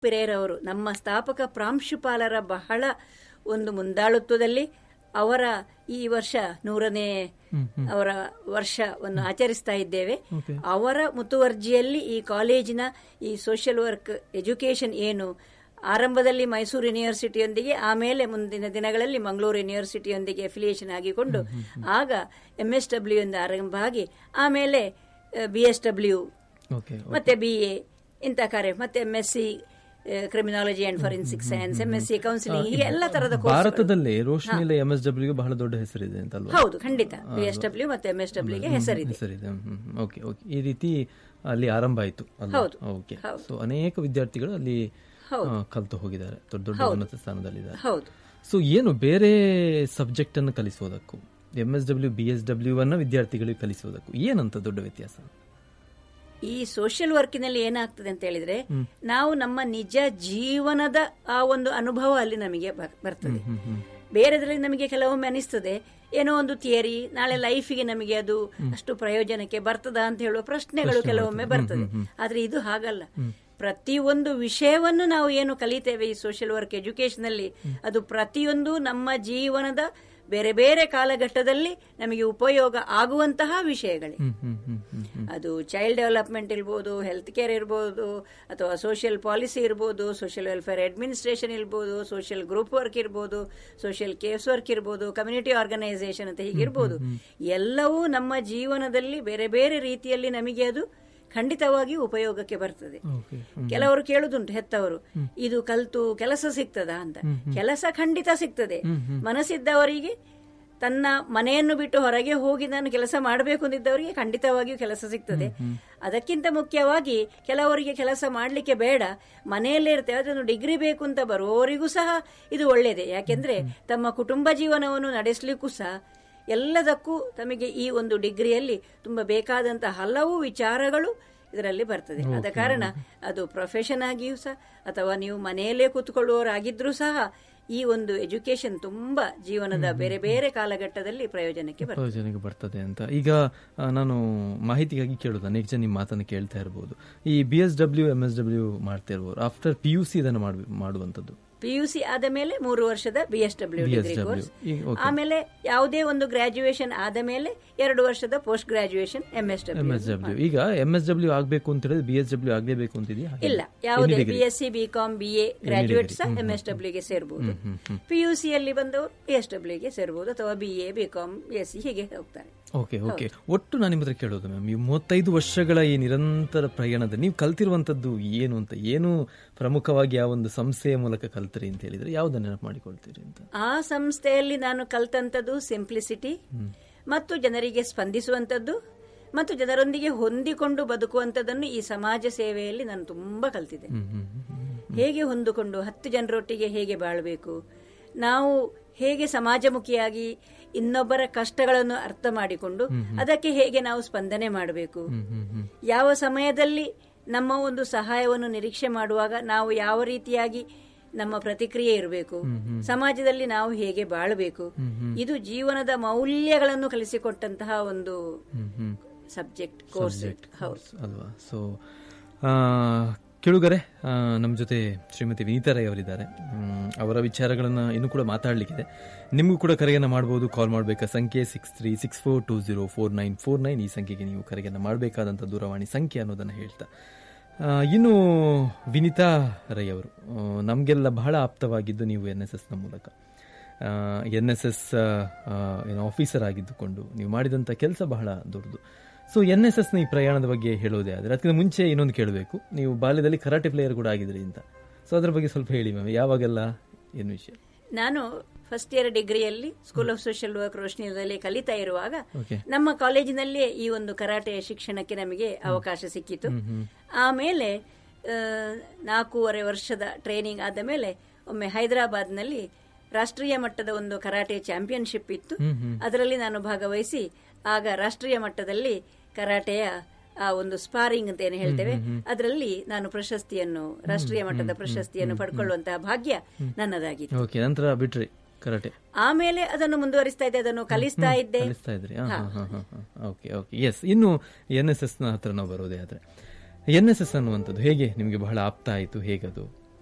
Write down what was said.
ಪಿರೇರವರು ನಮ್ಮ ಸ್ಥಾಪಕ ಪ್ರಾಂಶುಪಾಲರ ಬಹಳ ಒಂದು ಮುಂದಾಳುತ್ವದಲ್ಲಿ ಅವರ ಈ ವರ್ಷ ನೂರನೇ ಅವರ ವರ್ಷವನ್ನು ಆಚರಿಸ್ತಾ ಇದ್ದೇವೆ ಅವರ ಮುತುವರ್ಜಿಯಲ್ಲಿ ಈ ಕಾಲೇಜಿನ ಈ ಸೋಷಿಯಲ್ ವರ್ಕ್ ಎಜುಕೇಶನ್ ಏನು ಆರಂಭದಲ್ಲಿ ಮೈಸೂರು ಯೂನಿವರ್ಸಿಟಿಯೊಂದಿಗೆ ಆಮೇಲೆ ಮುಂದಿನ ದಿನಗಳಲ್ಲಿ ಮಂಗಳೂರು ಯೂನಿವರ್ಸಿಟಿಯೊಂದಿಗೆ ಅಫಿಲಿಯೇಷನ್ ಆಗಿಕೊಂಡು ಆಗ ಎಂ ಎಸ್ ಡಬ್ಲ್ಯೂ ಎಂದು ಆರಂಭ ಆಗಿ ಆಮೇಲೆ ಬಿ ಎಸ್ ಡಬ್ಲ್ಯೂ ಓಕೆ ಮತ್ತೆ ಬಿ ಎ ಇಂಥ ಕಾರ್ಯ ಮತ್ತೆ M S C criminology and forensic science M S C counselling ಹೀಗೆ ಎಲ್ಲ ತರದ ಕೋರ್ಸ್ ಭಾರತದಲ್ಲಿ ರೋಶ್ನಿಲ ಎಂ ಎಸ್ ಡಬ್ಲ್ಯೂ ಬಹಳ ದೊಡ್ಡ ಹೆಸರಿದೆ ಅಂತಲ್ವಾ ಹೌದು ಖಂಡಿತ ಬಿ ಎಸ್ ಡಬ್ಲ್ಯೂ ಮತ್ತೆ ಎಂ ಎಸ್ ಡಬ್ಲ್ಯೂಗೆ ಹೆಸರಿದೆ ಹೆಸರಿದೆ ಓಕೆ ಓಕೆ ಈ ರೀತಿ ಅಲ್ಲಿ ಆರಂಭ ಆಯ್ತು ಅಲ್ವಾ ಹೌದು. ಓಕೆ ಹೌದು. ಸೊ ಅನೇಕ ವಿದ್ಯಾರ್ಥಿಗಳು ಅಲ್ಲಿ ಆ, ಕಲ್ತು ಹೋಗಿದ್ದಾರೆ ದೊಡ್ಡ ದೊಡ್ಡ ಉನ್ನತ ಸ್ಥಾನದಲ್ಲಿದ್ದಾರೆ ಹೌದು ಸೊ ಏನು ಬೇರೆ ಸಬ್ಜೆಕ್ಟ್ ಅನ್ನು ಕಲಿಸೋದಕ್ಕೂ M S W B S W ಅನ್ನ ವಿದ್ಯಾರ್ಥಿಗಳಿಗೆ ಕಲಿಸೋದಕ್ಕೂ ಏನಂತ ದೊಡ್ಡ ವ್ಯತ್ಯಾಸ ಈ ಸೋಷಿಯಲ್ ವರ್ಕಿನಲ್ಲಿ ಏನಾಗ್ತದೆ ಅಂತ ಹೇಳಿದ್ರೆ ನಾವು ನಮ್ಮ ನಿಜ ಜೀವನದ ಆ ಒಂದು ಅನುಭವ ಅಲ್ಲಿ ನಮಗೆ ಬರ್- ಬರ್ತದೆ ಬೇರೆದ್ರಲ್ಲಿ ನಮಗೆ ಕೆಲವೊಮ್ಮೆ ಅನಿಸ್ತದೆ ಏನೋ ಒಂದು ಥಿಯರಿ ನಾಳೆ ಲೈಫಿಗೆ ನಮಗೆ ಅದು ಅಷ್ಟು ಪ್ರಯೋಜನಕ್ಕೆ ಬರ್ತದಾ ಅಂತ ಹೇಳುವ ಪ್ರಶ್ನೆಗಳು ಕೆಲವೊಮ್ಮೆ ಬರ್ತದೆ ಆದ್ರೆ ಇದು ಹಾಗಲ್ಲ ಪ್ರತಿಯೊಂದು ವಿಷಯವನ್ನು ನಾವು ಏನು ಕಲಿತೇವೆ ಈ ಸೋಷಿಯಲ್ ವರ್ಕ್ ಎಜುಕೇಶನ್ ಅಲ್ಲಿ ಅದು ಪ್ರತಿಯೊಂದು ನಮ್ಮ ಜೀವನದ ಬೇರೆ ಬೇರೆ ಕಾಲಘಟ್ಟದಲ್ಲಿ ನಮಗೆ ಉಪಯೋಗ ಆಗುವಂತಹ ವಿಷಯಗಳೇ ಹ್ಮ್ ಹ್ಮ್ ಹ್ಮ್ ಹ್ಮ್ ಹ್ಮ್ ಅದು ಚೈಲ್ಡ್ ಡೆವಲಪ್ಮೆಂಟ್ ಇರ್ಬೋದು ಹೆಲ್ತ್ ಕೇರ್ ಇರ್ಬೋದು ಅಥವಾ ಸೋಷಿಯಲ್ ಪಾಲಿಸಿ ಇರ್ಬೋದು ಸೋಷಿಯಲ್ ವೆಲ್ಫೇರ್ ಅಡ್ಮಿನಿಸ್ಟ್ರೇಷನ್ ಇರ್ಬೋದು ಸೋಷಿಯಲ್ ಗ್ರೂಪ್ ವರ್ಕ್ ಇರ್ಬೋದು ಸೋಷಿಯಲ್ ಕೇಸ್ ವರ್ಕ್ ಇರ್ಬೋದು ಕಮ್ಯುನಿಟಿ ಆರ್ಗನೈಸೇಷನ್ ಅಂತ ಹೀಗಿರ್ಬೋದು ಎಲ್ಲವೂ ನಮ್ಮ ಜೀವನದಲ್ಲಿ ಬೇರೆ ಬೇರೆ ರೀತಿಯಲ್ಲಿ ನಮಗೆ ಅದು ಖಂಡಿತವಾಗಿಯೂ ಉಪಯೋಗಕ್ಕೆ ಬರ್ತದೆ ಓಕೆ ಕೆಲವರು ಕೇಳುದುಂಟು ಹೆತ್ತವರು ಇದು ಕಲ್ತು ಕೆಲಸ ಸಿಗ್ತದಾ ಅಂತ ಕೆಲಸ ಖಂಡಿತ ಸಿಗ್ತದೆ ಮನಸ್ಸಿದ್ದವರಿಗೆ ತನ್ನ ಮನೆಯನ್ನು ಬಿಟ್ಟು ಹೊರಗೆ ಹೋಗಿ ನಾನು ಕೆಲಸ ಮಾಡಬೇಕು ಅಂದಿದ್ದವರಿಗೆ ಖಂಡಿತವಾಗಿಯೂ ಕೆಲಸ ಸಿಗ್ತದೆ ಅದಕ್ಕಿಂತ ಮುಖ್ಯವಾಗಿ ಕೆಲವರಿಗೆ ಕೆಲಸ ಮಾಡಲಿಕ್ಕೆ ಬೇಡ ಮನೆಯಲ್ಲೇ ಇರ್ತೇವೆ ಅದನ್ನು ಡಿಗ್ರಿ ಬೇಕು ಅಂತ ಬರುವವರಿಗೂ ಸಹ ಇದು ಒಳ್ಳೆಯದೇ ಯಾಕೆಂದ್ರೆ ತಮ್ಮ ಕುಟುಂಬ ಜೀವನವನ್ನು ನಡೆಸಲಿಕ್ಕೂ ಸಹ ಎಲ್ಲದಕ್ಕೂ ತಮಗೆ ಈ ಒಂದು ಡಿಗ್ರಿಯಲ್ಲಿ ತುಂಬಾ ಬೇಕಾದಂತಹ ಹಲವು ವಿಚಾರಗಳು ಇದರಲ್ಲಿ ಬರ್ತದೆ ಆದ ಕಾರಣ ಅದು ಪ್ರೊಫೆಷನ್ ಆಗಿಯೂ ಸಹ ಅಥವಾ ನೀವು ಮನೆಯಲ್ಲೇ ಕೂತ್ಕೊಳ್ಳುವವರಾಗಿದ್ರೂ ಸಹ ಈ ಒಂದು ಎಜುಕೇಶನ್ ತುಂಬಾ ಜೀವನದ ಬೇರೆ ಬೇರೆ ಕಾಲಘಟ್ಟದಲ್ಲಿ ಪ್ರಯೋಜನಕ್ಕೆ ಬರ್ತದೆ ಪ್ರಯೋಜನಕ್ಕೆ ಬರ್ತದೆ ಅಂತ ಈಗ ಆ, ನಾನು ಮಾಹಿತಿಗಾಗಿ ಕೇಳೋದು ಅನೇಕ ಜನ ನಿಮ್ಮ ಮಾತನ್ನು ಕೇಳ್ತಾ ಇರ್ಬೋದು ಈ B S W M S W ಮಾಡ್ತಾ ಇರ್ಬೋದು ಆಫ್ಟರ್ ಪಿ ಯು ಸಿ ಇದನ್ನು ಮಾಡ್ಬ- ಮಾಡುವಂಥದ್ದು ಪಿ ಯು ಸಿ ಆದ ಮೇಲೆ ಮೂರು ವರ್ಷದ B S W degree BSW. Course ಈಗ ಓಕೆ. ಆಮೇಲೆ ಯಾವುದೇ ಒಂದು ಗ್ರಾಜುಯೇಷನ್ ಆದ ಮೇಲೆ ಎರಡು ವರ್ಷದ post graduation M S M W S W ಈಗ ಎಂ ಎಸ್ ಡಬ್ಲ್ಯೂ ಆಗಬೇಕು ಅಂತ ಹೇಳಿದ್ರೆ ಬಿ ಎಸ್ ಡಬ್ಲ್ಯೂ ಆಗಲೇಬೇಕು ಅಂತಿದೆಯಾ ಹಾಗೆ? ಇಲ್ಲ ಯಾವುದೇ Any B degree? S C B com B A graduate ಸಹ ಎಂ ಎಸ್ ಡಬ್ಲ್ಯೂಗೆ ಸೇರಬಹುದು ಪಿ ಯು ಸಿ ಅಲ್ಲಿ ಬಂದವರು ಬಿ ಎಸ್ ಡಬ್ಲ್ಯೂಗೆ ಸೇರಬಹುದು ಅಥವಾ B A B com B S C ಹೀಗೆ ಹೋಗ್ತಾರೆ ಓಕೆ ಓಕೆ ಒಟ್ಟು ನಾನು ನಿಮ್ಮ ಹತ್ರ ಕೇಳೋದು ಮ್ಯಾಮ್ ಈ ಮೂವತ್ತೈದು ವರ್ಷಗಳ ಈ ನಿರಂತರ ಪ್ರಯಾಣದಲ್ಲಿ ನೀವು ಕಲ್ತಿರುವಂತದ್ದು ಏನು ಅಂತ ಏನು ಪ್ರಮುಖವಾಗಿ ಯಾವ ಒಂದು ಸಂಸ್ಥೆಯ ಮೂಲಕ ಕಲ್ತರಿ ಅಂತ ಹೇಳಿದ್ರೆ ಯಾವ್ದನ್ನ ನೆನಪು ಮಾಡಿಕೊಳ್ತೀರಿ ಅಂತ ಆ ಸಂಸ್ಥೆಯಲ್ಲಿ ನಾನು ಕಲ್ತಂತದ್ದು ಸಿಂಪ್ಲಿಸಿಟಿ ಮತ್ತು ಜನರಿಗೆ ಸ್ಪಂದಿಸುವಂತದ್ದು ಮತ್ತು ಜನರೊಂದಿಗೆ ಹೊಂದಿಕೊಂಡು ಬದುಕುವಂತದ್ದನ್ನು ಈ ಸಮಾಜ ಸೇವೆಯಲ್ಲಿ ನಾನು ತುಂಬಾ ಕಲ್ತಿದ್ದೆ ಹ್ಮ್ ಹ್ಮ್ ಹ್ಮ್ ಹ್ಮ್. ಹೇಗೆ ಹೊಂದಿಕೊಂಡು ಹತ್ತು ಜನರೊಟ್ಟಿಗೆ ಹೇಗೆ ಬಾಳಬೇಕು ನಾವು ಹೇಗೆ ಸಮಾಜಮುಖಿಯಾಗಿ ಇನ್ನೊಬ್ಬರ ಕಷ್ಟಗಳನ್ನು ಅರ್ಥ ಮಾಡಿಕೊಂಡು ಅದಕ್ಕೆ ಹೇಗೆ ನಾವು ಸ್ಪಂದನೆ ಮಾಡಬೇಕು ಹ್ಮ್ ಹ್ಮ್ ಹ್ಮ್ ಯಾವ ಸಮಯದಲ್ಲಿ ನಮ್ಮ ಒಂದು ಸಹಾಯವನ್ನು ನಿರೀಕ್ಷೆ ಮಾಡುವಾಗ ನಾವು ಯಾವ ರೀತಿಯಾಗಿ ನಮ್ಮ ಪ್ರತಿಕ್ರಿಯೆ ಇರಬೇಕು ಸಮಾಜದಲ್ಲಿ ನಾವು ಹೇಗೆ ಬಾಳಬೇಕು ಇದು ಜೀವನದ ಮೌಲ್ಯಗಳನ್ನು ಕಲಿಸಿಕೊಟ್ಟಂತಹ ಒಂದು ಹ್ಮ್ ಹ್ಮ್ ಸಬ್ಜೆಕ್ಟ್ ಕೋರ್ಸ್ ಹೌದು ಅಲ್ವಾ ಸೊ ಕೇಳುಗರೆ ನಮ್ಮ ಜೊತೆ ಶ್ರೀಮತಿ ವಿನೀತಾ ರೈ ಅವರಿದ್ದಾರೆ ಹ್ಮ್, ಅವರ ವಿಚಾರಗಳನ್ನು ಇನ್ನೂ ಕೂಡ ಮಾತಾಡಲಿಕ್ಕಿದೆ ನಿಮಗೂ ಕೂಡ ಕರೆಯನ್ನು ಮಾಡಬಹುದು ಕಾಲ್ ಮಾಡಬೇಕಾ ಸಂಖ್ಯೆ six three six four two zero four nine four nine ಈ ಸಂಖ್ಯೆಗೆ ನೀವು ಕರೆಯನ್ನು ಮಾಡಬೇಕಾದಂಥ ದೂರವಾಣಿ ಸಂಖ್ಯೆ ಅನ್ನೋದನ್ನು ಹೇಳ್ತಾ ಆ, ಇನ್ನು ವಿನಿತಾ ರೈ ಅವರು ನಮಗೆಲ್ಲ ಬಹಳ ಆಪ್ತವಾಗಿದ್ದು ನೀವು ಎನ್ ಎಸ್ ಎಸ್ನ ಮೂಲಕ ಎನ್ ಎಸ್ ಎಸ್ ಏನು ಆಫೀಸರ್ ಆಗಿದ್ದುಕೊಂಡು ನೀವು ಮಾಡಿದಂಥ ಕೆಲಸ ಬಹಳ ದೊಡ್ಡದು ಸೊ ಎನ್ ಎಸ್ ಎಸ್ನ ಈ ಪ್ರಯಾಣದ ಬಗ್ಗೆ ಹೇಳೋದೇ ಆದರೆ ಅದಕ್ಕಿಂತ ಮುಂಚೆ ಇನ್ನೊಂದು ಕೇಳಬೇಕು ನೀವು ಬಾಲ್ಯದಲ್ಲಿ ಕರಾಟೆ ಪ್ಲೇಯರ್ ಕೂಡ ಆಗಿದ್ರಿ ಅಂತ ಸೊ ಅದ್ರ ಬಗ್ಗೆ ಸ್ವಲ್ಪ ಹೇಳಿ ಮ್ಯಾಮ್ ಯಾವಾಗೆಲ್ಲ ಏನು ವಿಷಯ ನಾನು ಫಸ್ಟ್ ಇಯರ್ ಡಿಗ್ರಿಯಲ್ಲಿ ಸ್ಕೂಲ್ ಆಫ್ ಸೋಷಿಯಲ್ ವರ್ಕ್ ರೋಶ್ನಿಯಲ್ಲಿ ಕಲಿತಾ ಇರುವಾಗ ಓಕೆ ನಮ್ಮ ಕಾಲೇಜಿನಲ್ಲಿಯೇ ಈ ಒಂದು ಕರಾಟೆ ಶಿಕ್ಷಣಕ್ಕೆ ನಮಗೆ ಅವಕಾಶ ಸಿಕ್ಕಿತು ಆಮೇಲೆ ಆ, ನಾಲ್ಕೂವರೆ ವರ್ಷದ ಟ್ರೈನಿಂಗ್ ಆದ ಮೇಲೆ ಒಮ್ಮೆ ಹೈದರಾಬಾದ್ನಲ್ಲಿ ರಾಷ್ಟ್ರೀಯ ಮಟ್ಟದ ಒಂದು ಕರಾಟೆ ಚಾಂಪಿಯನ್ಶಿಪ್ ಇತ್ತು ಅದರಲ್ಲಿ ನಾನು ಭಾಗವಹಿಸಿ ಆಗ ರಾಷ್ಟ್ರೀಯ ಮಟ್ಟದಲ್ಲಿ ಕರಾಟೆಯ ಆ ಒಂದು ಸ್ಪಾರಿಂಗ್ ಅಂತ ಏನು ಹೇಳ್ತೇವೆ ಅದರಲ್ಲಿ ನಾನು ಪ್ರಶಸ್ತಿಯನ್ನು ರಾಷ್ಟ್ರೀಯ ಮಟ್ಟದ ಪ್ರಶಸ್ತಿಯನ್ನು ಪಡ್ಕೊಳ್ಳುವಂತಹ ಭಾಗ್ಯ ನನ್ನದಾಗಿತ್ತು ಓಕೆ ನಂತರ ಬಿಟ್ರಿ ಕರಾಟೆ ಆಮೇಲೆ ಅದನ್ನು ಮುಂದುವರಿಸ್ತಾ ಇದ್ದೆ ಅದನ್ನು ಕಲಿಸ್ತಾ ಇದ್ದೆ ಕಲಿಸ್ತಾ ಇದ್ರಿ ಓಕೆ ಓಕೆ ಎಸ್ ಇನ್ನು ಎನ್ ಎಸ್ ಎಸ್ ನ ಹತ್ರ ನಾವು ಬರೋದೇ ಆದ್ರೆ ಎನ್ ಎಸ್ ಎಸ್ ಅನ್ನುವಂಥದ್ದು ಹೇಗೆ ನಿಮಗೆ ಬಹಳ ಆಪ್ತ ಆಯಿತು ಹೇಗದು